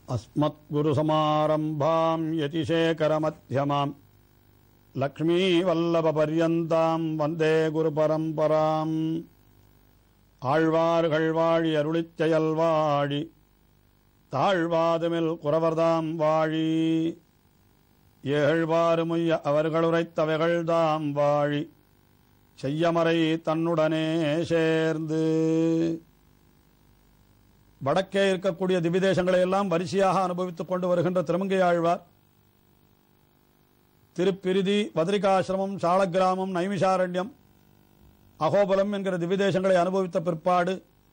अस्मद्गुरुसमारम्भाम् यतिशेखरमध्यमाम् லக்ஷ்மீவல்லபபர்யந்தாம் வந்தே குருபரம்பராம் ஆழ்வார்கள் வாழி அருளிச் செயல் வாழி தாழ்வாதுமில் குறவர்தாம் வாழி ஏழ்வாறுமுய்ய அவர்களுரைத்தவைகள்தாம் வாழி செய்யமறை தன்னுடனே சேர்ந்து வடக்கே இருக்கக்கூடிய திவிதேசங்களை எல்லாம் வரிசையாக அனுபவித்துக் கொண்டு வருகின்ற திருமங்கை ஆழ்வார் திருப்பிரிதி வதிரிகாசிரமம் சாலக்கிராமம் நைமிஷாரண்யம் அகோபலம் என்கிற திவிதேசங்களை அனுபவித்த பிற்பாடு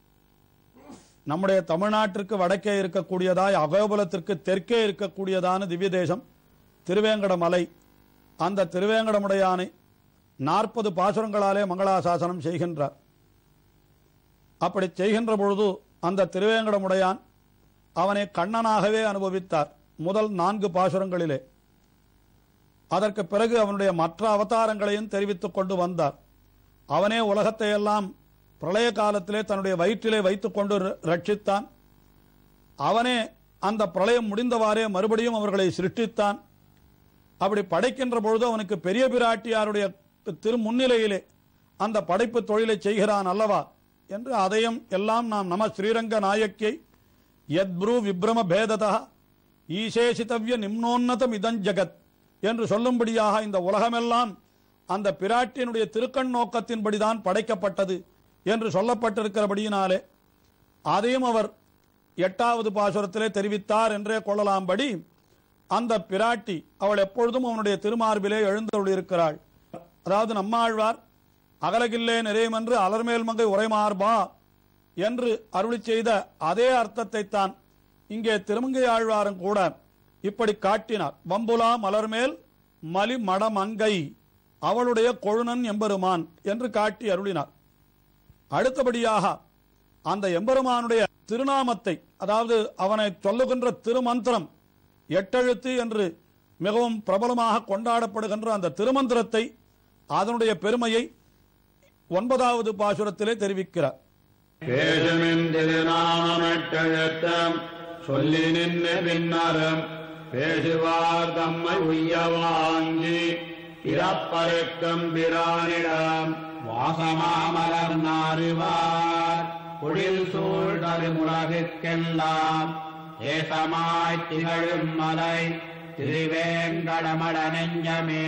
நம்முடைய தமிழ்நாட்டிற்கு வடக்கே இருக்கக்கூடியதாய் அகோபலத்திற்கு தெற்கே இருக்கக்கூடியதான திவ்ய தேசம் திருவேங்கட மலை அந்த திருவேங்கடமுடையானை நாற்பது பாசுரங்களாலே மங்களாசாசனம் செய்கின்றார் அப்படி செய்கின்ற பொழுது அந்த திருவேங்கடமுடையான் அவனை கண்ணனாகவே அனுபவித்தார் முதல் நான்கு பாசுரங்களிலே அதற்கு பிறகு அவனுடைய மற்ற அவதாரங்களையும் தெரிவித்துக் கொண்டு வந்தார் அவனே உலகத்தை எல்லாம் பிரளய காலத்திலே தன்னுடைய வயிற்றிலே வைத்துக் கொண்டு ரட்சித்தான் அவனே அந்த பிரளயம் முடிந்தவாறே மறுபடியும் அவர்களை சிருஷ்டித்தான் அப்படி படைக்கின்ற பொழுது அவனுக்கு பெரிய பிராட்டியாருடைய திரு முன்னிலையிலே அந்த படைப்பு தொழிலை செய்கிறான் அல்லவா என்று அதையும் எல்லாம் நாம் நம ஸ்ரீரங்க நாயக்கியை யத்ப்ரூ விப்ரம பேததா ஈசேஷித்தவ்ய நிம்னோன்னதம் இதஞ்சகத் என்று சொல்லும்படியாக இந்த உலகமெல்லாம் அந்த பிராட்டியினுடைய திருக்கண் நோக்கத்தின்படிதான் படைக்கப்பட்டது என்று சொல்லப்பட்டிருக்கிறபடியினாலே அதையும் அவர் எட்டாவது பாசுரத்திலே தெரிவித்தார் என்றே கொள்ளலாம்படி அந்த பிராட்டி அவள் எப்பொழுதும் அவனுடைய திருமார்பிலே எழுந்தருளியிருக்கிறாள் அதாவது நம்மாழ்வார் அகலகில்லே நிறையமென்று அலர்மேல் மங்கை உரைமார்பா என்று அருளி செய்த அதே அர்த்தத்தை தான் இங்கே திருமங்கை ஆழ்வாரும் கூட இப்படி காட்டினார் வம்புலா மலர்மேல் மலி மடமங்கை அவளுடைய கொழுனன் எம்பெருமான் என்று காட்டி அருளினார் அடுத்தபடியாக அந்த எம்பெருமானுடைய திருநாமத்தை அதாவது அவனை சொல்லுகின்ற திருமந்திரம் எட்டெழுத்து என்று மிகவும் பிரபலமாக கொண்டாடப்படுகின்ற அந்த திருமந்திரத்தை அதனுடைய பெருமையை ஒன்பதாவது பாசுரத்திலே தெரிவிக்கிறார் பேசுமின் திருநாமட்டழுத்தம் சொல்லி நின்று பின்னரும் பேசுவார் தம்மை உய்ய வாங்கி பிறப்பருக்கும் பிரானிடம் வாசமாமலர் நாறுவார் குடில் சூழ் தருமுலகிற்கெல்லாம் ஏசமாய் திகழும் மலை திருவேங்கடமட நெஞ்சமே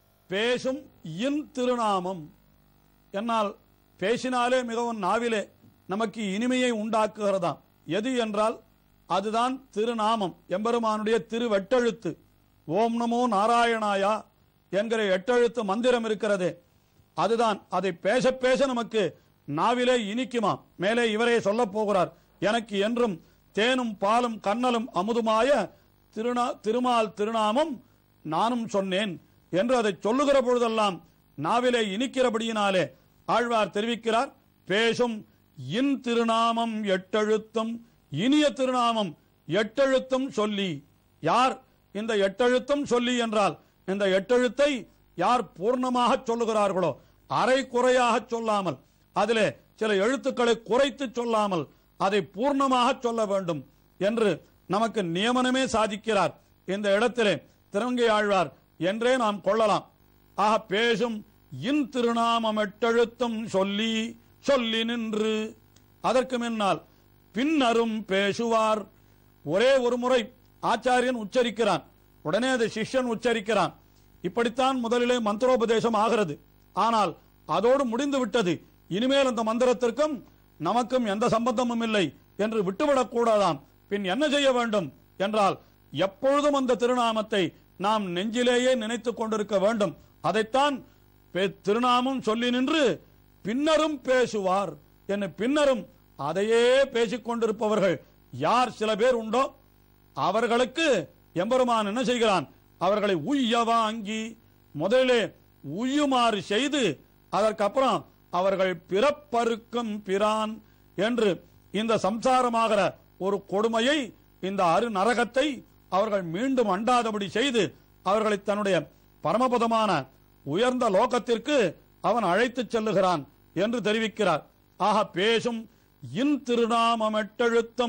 பேசும் இன் திருநாமம் என்னால் பேசினாலே மிகவும் நாவிலே நமக்கு இனிமையை உண்டாக்குகிறதாம் எது என்றால் அதுதான் திருநாமம் எம்பெருமானுடைய திருவெட்டெழுத்து ஓம் நமோ நாராயணாயா என்கிற எட்டெழுத்து மந்திரம் இருக்கிறதே அதுதான் அதை பேச பேச நமக்கு நாவிலே இனிக்குமாம் மேலே இவரே சொல்லப் போகிறார் எனக்கு என்றும் தேனும் பாலும் கண்ணலும் அமுதுமாய திருநா திருமால் திருநாமம் நானும் சொன்னேன் என்று அதை சொல்லுகிற பொழுதெல்லாம் நாவிலே இனிக்கிறபடியினாலே ஆழ்வார் தெரிவிக்கிறார் பேசும் இன் திருநாமம் எட்டெழுத்தும் இனிய திருநாமம் எட்டெழுத்தும் சொல்லி யார் இந்த எட்டெழுத்தும் சொல்லி என்றால் இந்த எட்டெழுத்தை யார் பூர்ணமாக சொல்லுகிறார்களோ அரை குறையாக சொல்லாமல் அதிலே சில எழுத்துக்களை குறைத்து சொல்லாமல் அதை பூர்ணமாக சொல்ல வேண்டும் என்று நமக்கு நியமனமே சாதிக்கிறார் இந்த இடத்திலே திருவங்கை ஆழ்வார் என்றே நாம் கொள்ளலாம் ஆக பேசும் இன் திருநாமம் எட்டெழுத்தும் சொல்லி சொல்லி நின்று அதற்கு முன்னால் பின்னரும் பேசுவார் ஒரே ஒரு முறை ஆச்சாரியன் உச்சரிக்கிறான் உடனே அதை சிஷ்யன் உச்சரிக்கிறான் இப்படித்தான் முதலிலே மந்திரோபதேசம் ஆகிறது ஆனால் அதோடு முடிந்து விட்டது இனிமேல் அந்த மந்திரத்திற்கும் நமக்கும் எந்த சம்பந்தமும் இல்லை என்று விட்டுவிடக் கூடாதாம் பின் என்ன செய்ய வேண்டும் என்றால் எப்பொழுதும் அந்த திருநாமத்தை நாம் நெஞ்சிலேயே நினைத்துக் கொண்டிருக்க வேண்டும் அதைத்தான் பே- திருநாமம் சொல்லி நின்று பின்னரும் பேசுவார் என்ன பின்னரும் அதையே பேசிக் கொண்டிருப்பவர்கள் யார் சில பேர் உண்டோ அவர்களுக்கு எம்பெருமான் என்ன செய்கிறான் அவர்களை உய்ய வாங்கி முதலிலே உய்யுமாறு செய்து அதற்கப்புறம் அவர்கள் பிறப்பறுக்கும் பிரான் என்று இந்த சம்சாரமாகிற ஒரு கொடுமையை இந்த அரு நரகத்தை அவர்கள் மீண்டும் அண்டாதபடி செய்து அவர்களை தன்னுடைய பரமபதமான உயர்ந்த லோகத்திற்கு அவன் அழைத்துச் செல்லுகிறான் என்று தெரிவிக்கிறார் ஆக பேசும் இன் திருநாமமெட்டெழுத்தம்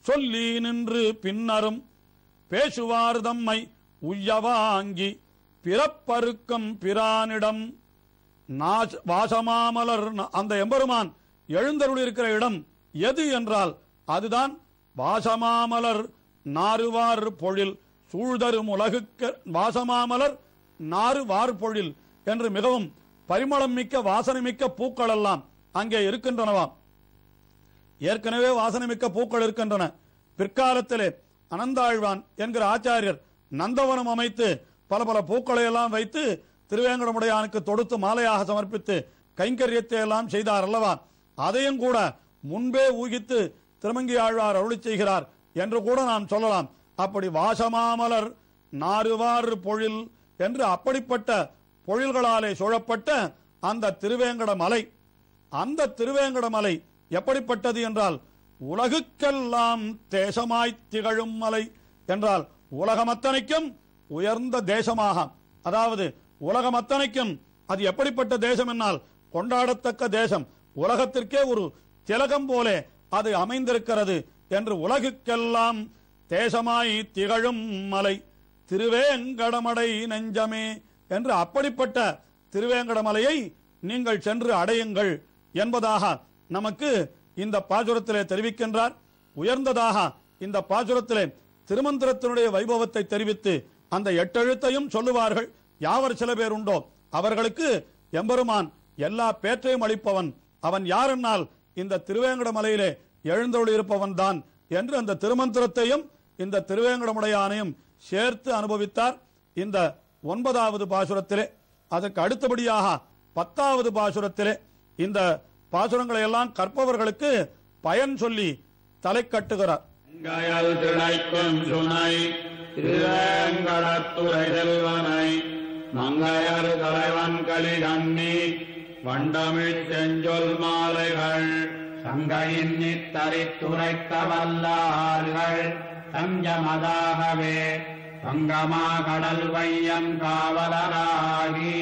சொல்லி நின்று பின்னரும் பேசுவார் தம்மை உய்யவாங்கி பிறப்பருக்கம் பிரானிடம் நாச- வாசமாமலர் ந- அந்த எம்பெருமான் எழுந்தருள் இருக்கிற இடம் எது என்றால் அதுதான் வாசமாமலர் நாறுவார் பொழில் சூழ்தரும் உலகுக்க வாசமாமலர் நாறுவார் பொழில் என்று மிகவும் பரிமளம் மிக்க வாசனை மிக்க பூக்கள் எல்லாம் அங்கே இருக்கின்றனவாம் ஏற்கனவே வாசனை மிக்க பூக்கள் இருக்கின்றன பிற்காலத்திலே அனந்தாழ்வான் என்கிற ஆச்சாரியர் நந்தவனம் அமைத்து பல பல பூக்களை எல்லாம் வைத்து திருவேங்கடமுடையானுக்கு தொடுத்து மாலையாக சமர்ப்பித்து கைங்கரியத்தை எல்லாம் செய்தார் அல்லவா அதையும் கூட முன்பே ஊகித்து திருமங்கி ஆழ்வார் அருளி செய்கிறார் என்று கூட நாம் சொல்லலாம் அப்படி வாசமாமலர் நாறுவார் பொழில் என்று அப்படிப்பட்ட பொழில்களாலே சூழப்பட்ட அந்த திருவேங்கட மலை அந்த திருவேங்கட மலை எப்படிப்பட்டது என்றால் உலகுக்கெல்லாம் தேசமாய் திகழும் மலை என்றால் உலகம் அத்தனைக்கும் உயர்ந்த தேசமாக அதாவது உலகம் அத்தனைக்கும் அது எப்படிப்பட்ட தேசம் என்னால் கொண்டாடத்தக்க தேசம் உலகத்திற்கே ஒரு திலகம் போலே அது அமைந்திருக்கிறது என்று உலகுக்கெல்லாம் தேசமாய் திகழும் மலை திருவேங்கடமடை நெஞ்சமே என்று அப்படிப்பட்ட திருவேங்கடமலையை நீங்கள் சென்று அடையுங்கள் என்பதாக நமக்கு இந்த பாசுரத்திலே தெரிவிக்கின்றார் உயர்ந்ததாக இந்த பாசுரத்திலே திருமந்திரத்தினுடைய வைபவத்தை தெரிவித்து அந்த எட்டெழுத்தையும் சொல்லுவார்கள் யாவர் சில பேர் உண்டோ அவர்களுக்கு எம்பெருமான் எல்லா பேற்றையும் அளிப்பவன் அவன் யாரென்னால் இந்த திருவேங்கட மலையிலே எழுந்தொழி இருப்பவன் தான் என்று அந்த திருமந்திரத்தையும் இந்த திருவேங்கடமுடையானையும் சேர்த்து அனுபவித்தார் இந்த ஒன்பதாவது பாசுரத்திலே அதற்கு அடுத்தபடியாக பத்தாவது பாசுரத்திலே இந்த பாசுரங்களை எல்லாம் கற்பவர்களுக்கு பயன் சொல்லி தலை கட்டுகிறார் கயல் திளைக்கும் சுனை திருவேங்கடத்துறை செல்வனை மங்கையர் தலைவன் கலிகண்ணி வண்டமிழ் செஞ்சொல் மாலைகள் சங்கையின் நித்தரித்துரைக்க வல்லார்கள் தஞ்சமதாகவே சங்கமா கடல் வையம் காவலராகி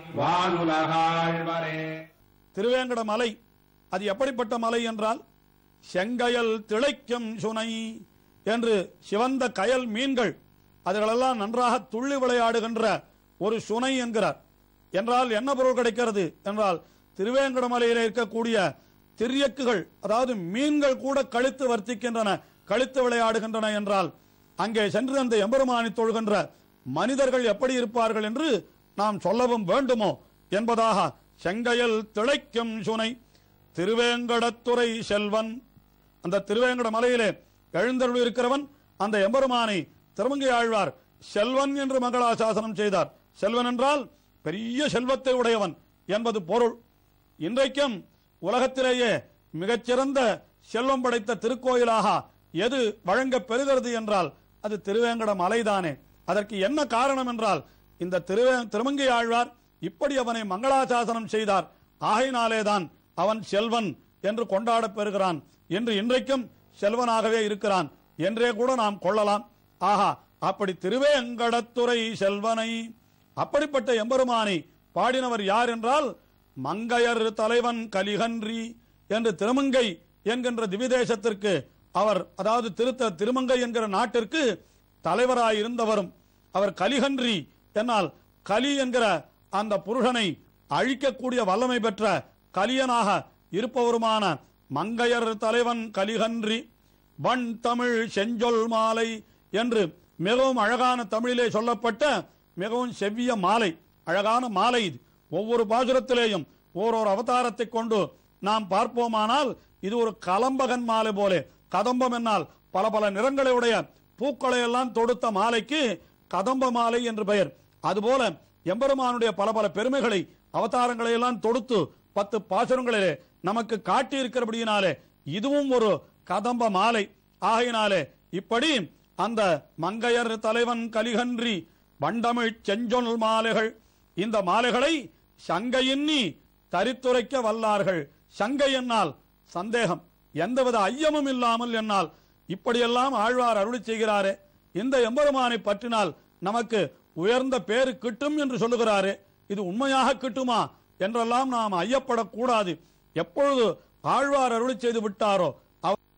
வானுலகாழ்வரே திருவேங்கட மலை அது எப்படிப்பட்ட மலை என்றால் செங்கயல் திளைக்கும் சுனை என்று சிவந்த கயல் மீன்கள் அதுகளெல்லாம் நன்றாக துள்ளி விளையாடுகின்ற ஒரு சுனை என்கிறார் என்றால் என்ன பொருள் கிடைக்கிறது என்றால் திருவேங்கட மலையிலே இருக்கக்கூடிய திரியக்குகள் அதாவது மீன்கள் கூட கழித்து வர்த்திக்கின்றன கழித்து விளையாடுகின்றன என்றால் அங்கே சென்று அந்த எம்பெருமானை தொழுகின்ற மனிதர்கள் எப்படி இருப்பார்கள் என்று நாம் சொல்லவும் வேண்டுமோ என்பதாக செங்கையல் திளைக்கும் சுனை திருவேங்கடத்துறை செல்வன் அந்த திருவேங்கட மலையிலே எழுந்தருள் இருக்கிறவன் அந்த எம்பெருமானை திருமங்கை ஆழ்வார் செல்வன் என்று மங்களாசாசனம் செய்தார் செல்வன் என்றால் பெரிய செல்வத்தை உடையவன் என்பது பொருள் இன்றைக்கும் உலகத்திலேயே மிகச்சிறந்த செல்வம் படைத்த திருக்கோயிலாக எது வழங்கப் பெறுகிறது என்றால் அது திருவேங்கட மலைதானே அதற்கு என்ன காரணம் என்றால் இந்த திருவே திருமங்கை ஆழ்வார் இப்படி அவனை மங்களாசாசனம் செய்தார் ஆகையினாலேதான் அவன் செல்வன் என்று கொண்டாடப் பெறுகிறான் என்று இன்றைக்கும் செல்வனாகவே இருக்கிறான் என்றே கூட நாம் கொள்ளலாம் ஆஹா அப்படி திருவேங்கடத்துறை செல்வனை அப்படிப்பட்ட எம்பெருமானை பாடினவர் யார் என்றால் மங்கையர் தலைவன் கலிகன்றி என்று திருமங்கை என்கின்ற திவிதேசத்திற்கு அவர் அதாவது திருத்த திருமங்கை என்கிற நாட்டிற்கு தலைவராயிருந்தவரும் அவர் கலிகன்றி என்னால் கலி என்கிற அந்த புருஷனை அழிக்கக்கூடிய வல்லமை பெற்ற கலியனாக இருப்பவருமான மங்கையர் தலைவன் கலிகன்றி வன் தமிழ் செஞ்சொல் மாலை என்று மிகவும் அழகான தமிழிலே சொல்லப்பட்ட மிகவும் செவ்விய மாலை அழகான மாலை இது ஒவ்வொரு பாசுரத்திலேயும் ஓரொரு அவதாரத்தை கொண்டு நாம் பார்ப்போமானால் இது ஒரு கலம்பகன் மாலை போலே கதம்பம் என்னால் பல பல நிறங்களை உடைய பூக்களை எல்லாம் தொடுத்த மாலைக்கு கதம்ப மாலை என்று பெயர் அதுபோல எம்பெருமானுடைய பல பல பெருமைகளை அவதாரங்களை எல்லாம் தொடுத்து பத்து பாசுரங்களிலே நமக்கு காட்டி இருக்கிறபடியினாலே இதுவும் ஒரு கதம்ப மாலை ஆகையினாலே இப்படி அந்த மங்கையர் தலைவன் கலிகன்றி வண்டமிழ் செஞ்சொல் மாலைகள் இந்த மாலைகளை சங்கையின்னி தரித்துரைக்க வல்லார்கள் சங்கை என்னால் சந்தேகம் எந்தவித ஐயமும் இல்லாமல் என்னால் இப்படியெல்லாம் ஆழ்வார் அருளி செய்கிறாரே இந்த எம்பெருமானை பற்றினால் நமக்கு உயர்ந்த பேரு கிட்டும் என்று சொல்லுகிறாரே இது உண்மையாக கிட்டுமா என்றெல்லாம் நாம் ஐயப்படக்கூடாது எப்பொழுது ஆழ்வார் அருளி செய்து விட்டாரோ அவர்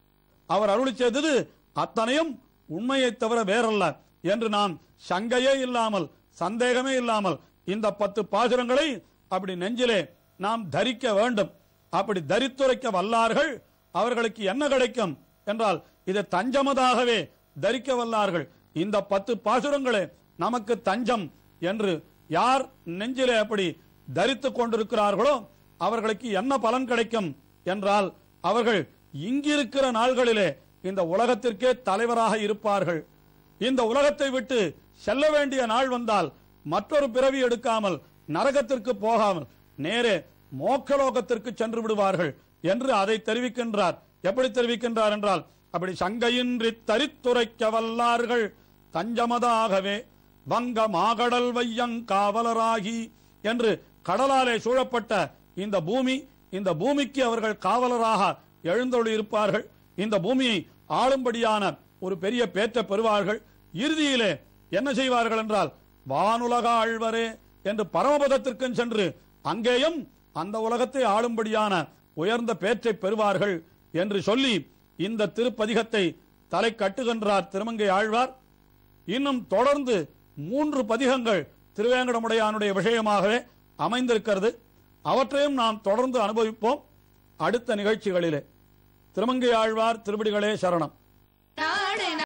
அவர் அருளி செய்தது அத்தனையும் உண்மையைத் தவிர வேறல்ல என்று நாம் சங்கையே இல்லாமல் சந்தேகமே இல்லாமல் இந்த பத்து பாசுரங்களை அப்படி நெஞ்சிலே நாம் தரிக்க வேண்டும் அப்படி தரித்துரைக்க வல்லார்கள் அவர்களுக்கு என்ன கிடைக்கும் என்றால் இது தஞ்சமதாகவே தரிக்க வல்லார்கள் இந்த பத்து பாசுரங்களே நமக்கு தஞ்சம் என்று யார் நெஞ்சிலே அப்படி தரித்துக் கொண்டிருக்கிறார்களோ அவர்களுக்கு என்ன பலன் கிடைக்கும் என்றால் அவர்கள் இங்கிருக்கிற நாள்களிலே இந்த உலகத்திற்கே தலைவராக இருப்பார்கள் இந்த உலகத்தை விட்டு செல்ல வேண்டிய நாள் வந்தால் மற்றொரு பிறவி எடுக்காமல் நரகத்திற்கு போகாமல் நேரே மோக்கலோகத்திற்கு சென்று விடுவார்கள் என்று அதை தெரிவிக்கின்றார் எப்படி தெரிவிக்கின்றார் என்றால் அப்படி சங்கையின்றி தரித்துரைக்க வல்லார்கள் தஞ்சமதாகவே வங்க மாகடல் வையங்காவலராகி என்று கடலாலே சூழப்பட்ட இந்த பூமி இந்த பூமிக்கு அவர்கள் காவலராக எழுந்தொழி இருப்பார்கள் இந்த பூமியை ஆளும்படியான ஒரு பெரிய பேற்ற பெறுவார்கள் இறுதியிலே என்ன செய்வார்கள் என்றால் வானுலக ஆழ்வரே என்று பரமபதத்திற்கும் சென்று அங்கேயும் அந்த உலகத்தை ஆளும்படியான உயர்ந்த பேற்றை பெறுவார்கள் என்று சொல்லி இந்த திருப்பதிகத்தை தலை கட்டுகின்றார் திருமங்கை ஆழ்வார் இன்னும் தொடர்ந்து மூன்று பதிகங்கள் திருவேங்கடமுடையானுடைய விஷயமாகவே அமைந்திருக்கிறது அவற்றையும் நாம் தொடர்ந்து அனுபவிப்போம் அடுத்த நிகழ்ச்சிகளிலே திருமங்கை ஆழ்வார் திருவடிகளே சரணம்